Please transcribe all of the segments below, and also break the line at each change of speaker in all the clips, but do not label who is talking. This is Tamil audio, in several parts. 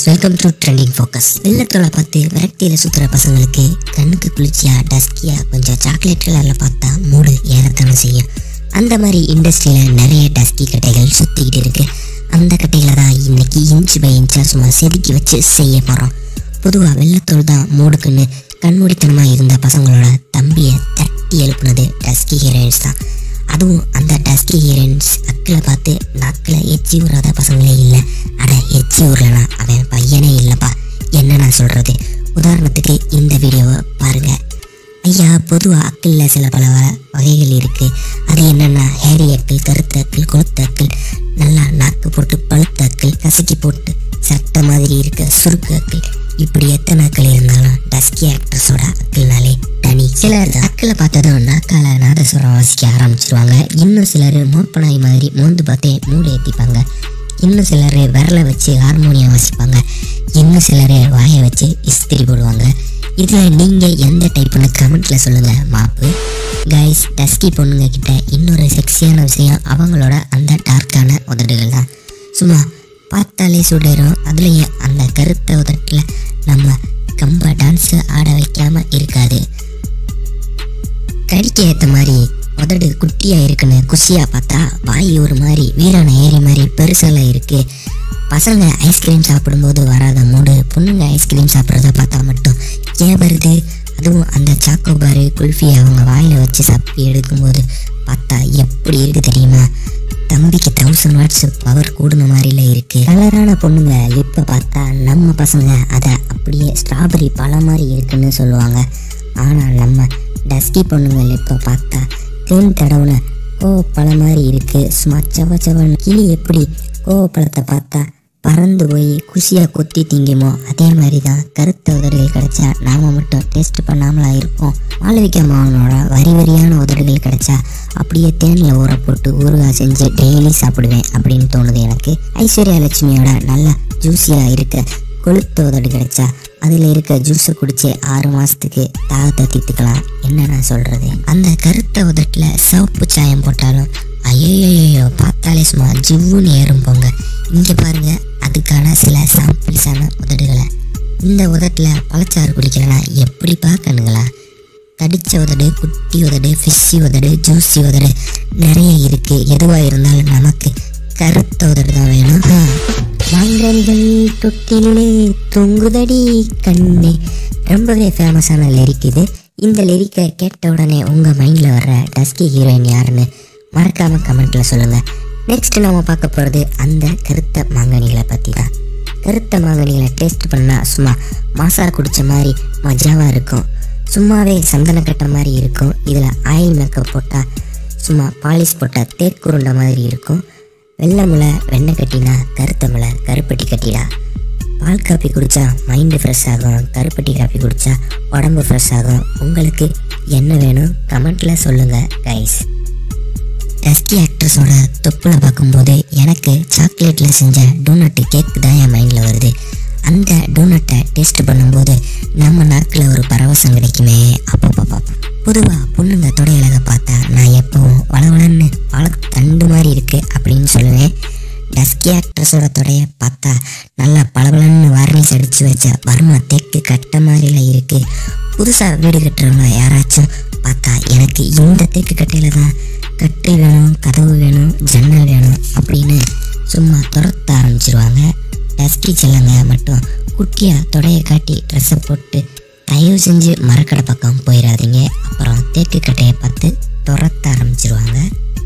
வெல்கம் டு ட்ரெண்டிங் ஃபோக்கஸ் வெள்ளத்தோலை பார்த்து விரக்தியில் சுற்றுற பசங்களுக்கு கண்ணுக்கு குளிர்ச்சியாக டஸ்கியாக கொஞ்சம் சாக்லேட் கலரில் பார்த்தா மூடு ஏறத்தானே செய்யும் அந்த மாதிரி இண்டஸ்ட்ரியில் நிறைய டஸ்கி கட்டைகள் சுற்றிக்கிட்டு இருக்கு அந்த கட்டைகளை தான் இன்னைக்கு இன்ச்சு பை இன்ச்சாக சும்மா செதுக்கி வச்சு செய்ய போகிறோம் பொதுவாக வெள்ளத்தோல் தான் மூடுக்குன்னு கண்மூடித்தனமாக இருந்த பசங்களோட தம்பியை தட்டி எழுப்புனது டஸ்கி ஹீரோயின்ஸ் தான் அதுவும் அந்த டஸ்கி ஹீரோயின்ஸ் அக்கில் பார்த்து நாக்கில் எச்சி ஊறாத பசங்களே இல்லை அட எச்சி ஊர்லனா அவன் பையனே இல்லைப்பா என்ன நான் சொல்கிறது உதாரணத்துக்கு இந்த வீடியோவை பாருங்க ஐயா பொதுவாக அக்கிளில் சில பல வ- வகைகள் இருக்குது அது என்னென்னா ஹேரி அக்கிள் கருத்த அக்கிள் கொளுத்த அக்கிள் நல்லா நாக்கு போட்டு பழுத்த அக்கிள் கசக்கி போட்டு சட்டை மாதிரி இருக்க சுருக்கு அக்கிள் இப்படி எத்தனை அக்கிள் இருந்தாலும் டஸ்கி ஆக்ட்ரஸோட அக்கிள்னாலே தனி சிலர் அக்கிளை பார்த்ததும் நாக்கால நாதஸ்வரம் வாசிக்க ஆரம்பிச்சிருவாங்க இன்னும் சிலர் மோப்பனாய் மாதிரி மோந்து பார்த்தே மூடு ஏற்றிப்பாங்க இன்னும் சிலர் விரலை வச்சு ஹார்மோனியம் வாசிப்பாங்க இன்னும் சிலர் வாயை வச்சு இஸ்திரி போடுவாங்க இதில் நீங்கள் எந்த டைப்னு கமெண்ட்டில் சொல்லுங்கள் மாப்பு கைஸ் டஸ்கி பொண்ணுங்க கிட்ட இன்னொரு செக்ஸியான விஷயம் அவங்களோட அந்த டார்க்கான உதடுகள் தான் சும்மா பார்த்தாலே சுடரும் அதுலேயும் அந்த கருத்த உதட்டில் நம்ம கம்ப டான்ஸு ஆட வைக்காம இருக்காது கடிக்க ஏற்ற மாதிரி உதடு குட்டியாக இருக்குன்னு குஷியாக பார்த்தா வாய் ஒரு மாதிரி வீரான ஏரி மாதிரி பெருசெல்லாம் இருக்கு பசங்க ஐஸ்கிரீம் சாப்பிடும்போது வராத மூடு பொண்ணுங்க ஐஸ்கிரீம் சாப்பிட்றத பார்த்தா மட்டும் ஏன் வருது அதுவும் அந்த சாக்கோபாரு குல்ஃபி அவங்க வாயில் வச்சு சப்பி எடுக்கும்போது பார்த்தா எப்படி இருக்கு தெரியுமா தம்பிக்கு தௌசண்ட் வாட்ஸ் பவர் கூடுன மாதிரில இருக்கு கலரான பொண்ணுங்க லிப்பை பார்த்தா நம்ம பசங்க அதை அப்படியே ஸ்ட்ராபெரி பழம் மாதிரி இருக்குன்னு சொல்லுவாங்க ஆனால் நம்ம டஸ்கி பொண்ணுங்க லிப்பை பார்த்தா தேன் தடவுன கோவப்பழம் மாதிரி இருக்கு சும்மா சவ சவன்னு கிளி எப்படி கோவப்பழத்தை பார்த்தா பறந்து போய் குஷியாக கொத்தி திங்குமோ அதே மாதிரி தான் கருத்த உதடுகள் கிடைச்சா நாம மட்டும் டேஸ்ட் பண்ணாமலா இருப்போம் மாளவிகா மாவனோட வரி வரியான உதடுகள் கிடைச்சா அப்படியே தேனில் ஊற போட்டு ஊறுகாய் செஞ்சு டெய்லி சாப்பிடுவேன் அப்படின்னு தோணுது எனக்கு ஐஸ்வர்யா லட்சுமியோட நல்லா ஜூஸியாக இருக்க கொளுத்த உதடு கிடைச்சா அதில் இருக்க ஜூஸை குடிச்சு ஆறு மாதத்துக்கு தாகத்தை தீர்த்துக்கலாம் என்ன நான் சொல்கிறது அந்த கருத்த உதட்டில் சிவப்பு சாயம் போட்டாலும் ஐயோ பார்த்தாலே சும்மா ஜிவ்வுன்னு ஏறும் போங்க இங்கே பாருங்க அதுக்கான சில சாம்பிள்ஸான உதடுகளை இந்த உதட்டில் பழச்சாறு குடிக்கலனா எப்படி பார்க்கணுங்களா கடிச்ச உதடு குட்டி உதடு ஃபிஷ்ஷி உதடு ஜூஸி உதடு நிறைய இருக்கு எதுவாக இருந்தாலும் நமக்கு கருத்த உதடு தான் வேணும் ஆ. மாங்கனிகள் தொட்டிலே தொங்குதடி கண்ணே ரொம்பவே ஃபேமஸான லிரிக் இது இந்த லிரிக்கை கேட்ட உடனே உங்கள் மைண்டில் வர்ற டஸ்கி ஹீரோயின் யாருன்னு மறக்காமல் கமெண்ட்டில் சொல்லுங்கள் நெக்ஸ்ட் நம்ம பார்க்க போகிறது அந்த கருத்த மாங்கனிகளை பற்றி தான் கருத்த மாங்கனிகளை டேஸ்ட் பண்ணால் சும்மா மாசா குடிச்ச மாதிரி மஜாவாக இருக்கும் சும்மாவே சந்தனக்கட்டை மாதிரி இருக்கும் இதில் ஆயில் மேக்கப் போட்டால் சும்மா பாலிஷ் போட்டால் தேக்குருண்டை மாதிரி இருக்கும் வெள்ளை முளை வெண்ணெய் கட்டினா கருத்த முளை கருப்பட்டி கட்டிடா பால் காப்பி குடித்தா மைண்டு ஃப்ரெஷ் ஆகும் கருப்பட்டி காப்பி குடித்தா உடம்பு ஃப்ரெஷ் ஆகும் உங்களுக்கு என்ன வேணும் கமெண்ட்டில் சொல்லுங்கள் கைஸ் டஸ்கி ஆக்ட்ரஸோட தொப்பில் பார்க்கும்போது எனக்கு சாக்லேட்டில் செஞ்ச டோனட்டு கேக் தான் என் மைண்டில் வருது அந்த டோனட்டை டேஸ்ட் பண்ணும்போது நம்ம நாக்கில் ஒரு பரவசம் கிடைக்குமே அப்பப்பா பொதுவாக பொண்ணுங்க தொடையழக பார்த்தா நான் எப்பவும் வளவளன்னு பழத்தண்டு மாதிரி இருக்கு அப்படின்னு சொல்லுவேன் டஸ்கி ஆக்ட்ரஸோட தொடைய பார்த்தா நல்லா பளபளன்னு வார்னிஷ் அடித்து வச்ச வர்மா தேக்கு கட்ட மாதிரில இருக்கு புதுசாக வீடு கட்டுறவங்க யாராச்சும் பார்த்தா எனக்கு இந்த தேக்கு கட்டையில தான் கட்டு வேணும் கதவு வேணும் ஜன்னல் வேணும் அப்படின்னு சும்மா துரத்த ஆரம்பிச்சிருவாங்க டஸ்கி செல்லங்க மட்டும் குட்டியாக தொடையை காட்டி ட்ரெஸ்ஸை போட்டு தயவு செஞ்சு மரக்கடை பக்கம் போயிடாதீங்க அப்புறம் தேக்கு கட்டையை பார்த்து துரத்த ஆரம்பிச்சிருவாங்க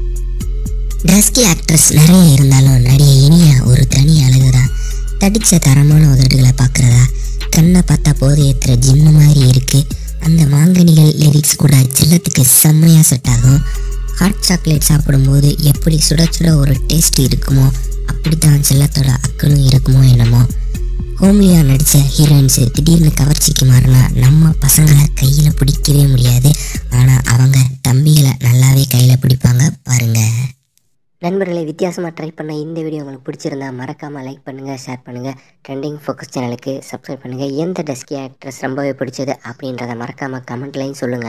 டஸ்கி ஆக்ட்ரஸ் நிறைய இருந்தாலும் நடிகை இனிய ஒரு தனி அழகு தான் தடிச்ச தரமான உதடுகளை பார்க்குறதா கண்ணை பார்த்தா போதை ஏற்றுற ஜிம்மு மாதிரி இருக்கு அந்த மாங்கனிகள் லிரிக்ஸ் கூட செல்லத்துக்கு செம்மையாக செட் ஆகும் ஹாட் சாக்லேட் சாப்பிடும்போது எப்படி சுட சுட ஒரு டேஸ்ட் இருக்குமோ அப்படி தான் செல்லத்தோட அக்களும் இருக்குமோ என்னமோ ஹோமியா நடித்த ஹீரோயின்ஸு திடீர்னு கவர்ச்சிக்கு மாறினா நம்ம பசங்களை கையில் பிடிக்கவே முடியாது ஆனால் அவங்க தம்பிகளை நல்லாவே கையில் பிடிப்பாங்க பாருங்கள் நண்பர்களை வித்தியாசமாக ட்ரை பண்ண இந்த வீடியோ உங்களுக்கு பிடிச்சிருந்தா மறக்காமல் லைக் பண்ணுங்கள் ஷேர் பண்ணுங்கள் ட்ரெண்டிங் ஃபோக்கஸ் சேனலுக்கு சப்ஸ்கிரைப் பண்ணுங்கள் எந்த டஸ்கி ஆக்ட்ரஸ் ரொம்பவே பிடிச்சது அப்படின்றத மறக்காமல் கமெண்ட்லையும் சொல்லுங்கள்